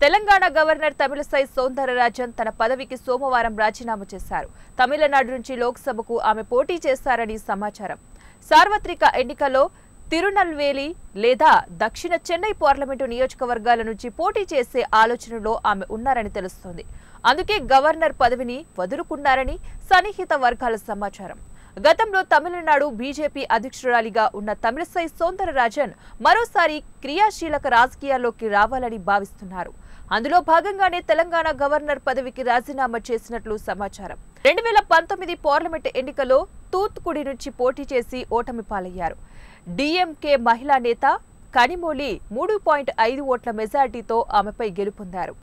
Telangana governor Tamilisai Soundararajan తన పదవికి సోమవారం రాజీనామా చేశారు తమిళనాడు నుంచి లోక్సభకు ఆమె పోటీ చేస్తారని సమాచారం సార్వత్రిక ఎన్నికల్లో తిరునల్వేలి లేదా దక్షిణ చెన్నై పార్లమెంటు నియోజకవర్గాల నుంచి పోటీ చేసే ఆలోచనలో ఆమె ఉన్నారని తెలుస్తోంది అందుకే గవర్నర్ పదవిని వదులుకున్నారని సన్నిహిత వర్గాల సమాచారం గతంలో తమిళనాడు బీజేపీ అధ్యక్షురాలిగా ఉన్న తమిళసై సౌందరరాజన్ మరోసారి క్రియాశీలక రాజకీయాల్లోకి రావాలని భావిస్తున్నారు అందులో భాగంగానే తెలంగాణ గవర్నర్ పదవికి రాజీనామా చేసినట్లు సమాచారం రెండు వేల పంతొమ్మిది పార్లమెంట్ ఎన్నికల్లో తూత్తుకుడి నుంచి పోటీ చేసి ఓటమి పాలయ్యారు డీఎంకే మహిళా నేత కనిమొళి మూడు పాయింట్ ఐదు ఓట్ల మెజార్టీతో ఆమెపై గెలుపొందారు